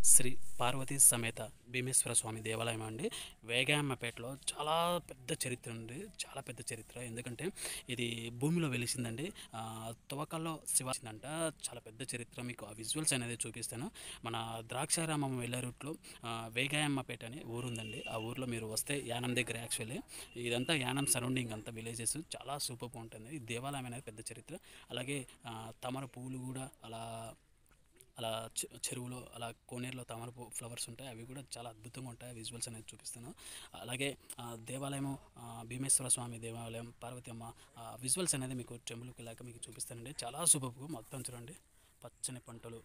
శ్రీ పార్వతీ సమేత భీమేశ్వర స్వామి దేవాలయం అండి వేగాయమ్మపేటలో చాలా పెద్ద చరిత్ర ఉంది చాలా పెద్ద చరిత్ర ఎందుకంటే ఇది భూమిలో వెలిసిందండి ఆ, తవ్వకాల్లో శివాసిందంట చాలా పెద్ద చరిత్ర మీకు ఆ విజువల్స్ అనేది చూపిస్తాను మన ద్రాక్షారామం వెళ్ళే రూట్లో ఆ, వేగాయమ్మపేట అని ఊరుందండి ఆ ఊర్లో మీరు వస్తే యానం దగ్గర యాక్చువల్లీ ఇదంతా యానం సరౌండింగ్ అంతా విలేజెస్ చాలా సూపర్ ఉంటుంది ఈ దేవాలయం అనేది పెద్ద చరిత్ర అలాగే ఆ, తామర పువ్వులు కూడా అలా అలా చె- చెరువులో అలా కోనేరులో తామర పువ్వు ఫ్లవర్స్ ఉంటాయి అవి కూడా చాలా అద్భుతంగా ఉంటాయి విజువల్స్ అనేది చూపిస్తాను అలాగే ఆ, దేవాలయము ఆ, భీమేశ్వర స్వామి దేవాలయం పార్వతి అమ్మ విజువల్స్ అనేది మీకు టెంపుల్కి వెళ్ళాక మీకు చూపిస్తానండి చాలా సూపర్ మొత్తం చూడండి పచ్చని పంటలు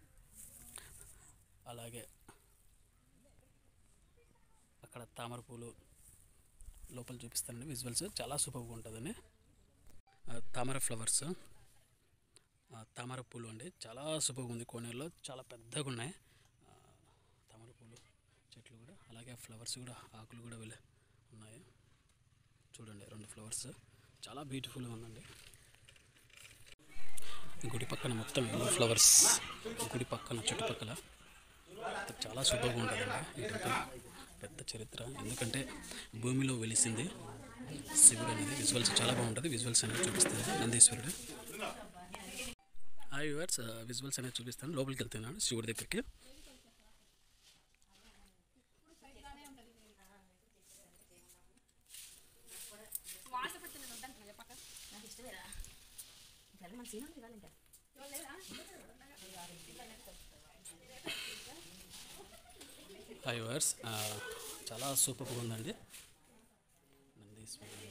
అలాగే అక్కడ తామర పూలు లోపల చూపిస్తానండి విజువల్స్ చాలా సూపర్గా ఉంటుందండి ఆ, తామర ఫ్లవర్స్ ఆ, తామర పూలు అండి చాలా సూపర్గా ఉంది కోనేరులో చాలా పెద్దగా ఉన్నాయి ఆ, తామర పూలు చెట్లు కూడా అలాగే ఆ ఫ్లవర్స్ కూడా ఆకులు కూడా వెళ్ళి ఉన్నాయి చూడండి రెండు ఫ్లవర్స్ చాలా బ్యూటిఫుల్గా ఉందండి గుడి పక్కన మొత్తం ఎల్లో ఫ్లవర్స్ గుడి పక్కన చుట్టుపక్కల చాలా సూపర్గా ఉంటుందండి ఈ టెంపుల్ పెద్ద చరిత్ర ఎందుకంటే భూమిలో వెలిసింది శివుడు అనేది విజువల్స్ చాలా బాగుంటుంది విజువల్స్ అనేది చూపిస్తుంది నందీశ్వరుడు ఆ వ్యూవర్స్ విజువల్స్ అనేది చూపిస్తాను లోపలికి వెళ్తున్నాను శివుడి దగ్గరికి ఆ వ్యూవర్స్ చాలా సూపర్గా ఉందండి నందీశ్వరుడు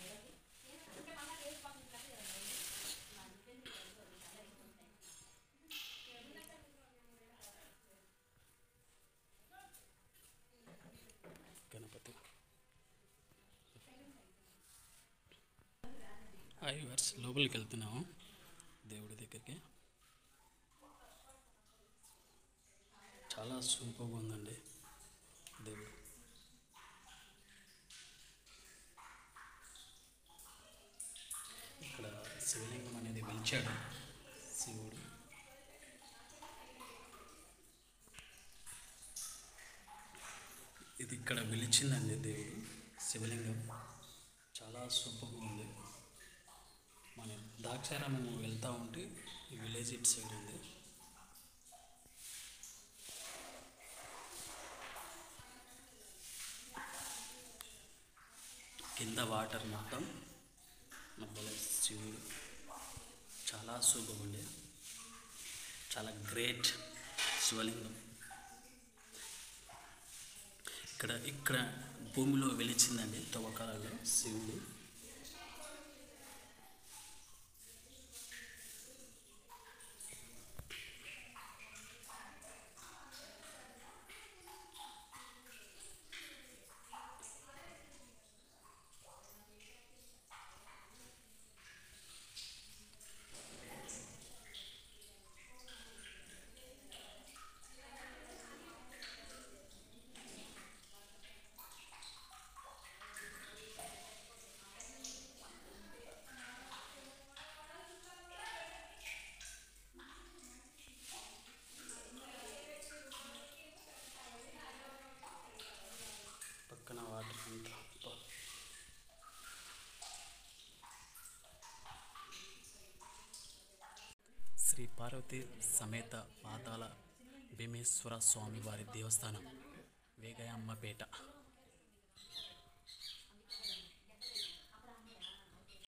గణపతి హాయ్ వర్స్ లోపలికి వెళ్తున్నాము దేవుడి దగ్గరికి చాలా సూపర్గా ఉందండి దేవుడు ఇక్కడ శివలింగం అనేది వెలిచాడు శివుడు ఇది ఇక్కడ వెలిచిందండి దేవుడు శివలింగం చాలా సూపర్గా ఉంది మన ద్రాక్షారామం వెళ్తూ ఉంటే ఈ విలేజ్ ఇటు సైడ్ ఉంది కింద వాటర్ మొత్తం మధ్యలో శివుడు చాలా సూపర్ ఉండే చాలా గ్రేట్ శివలింగం ఇక్కడ ఇక్కడ భూమిలో వెలిచిందండి తవ్వకాలలో శివుడు పక్కన వాటర్ అంతా అబ్బా. శ్రీ పార్వతి సమేత పాతాల భీమేశ్వర స్వామి వారి దేవస్థానం వేగయమ్మపేట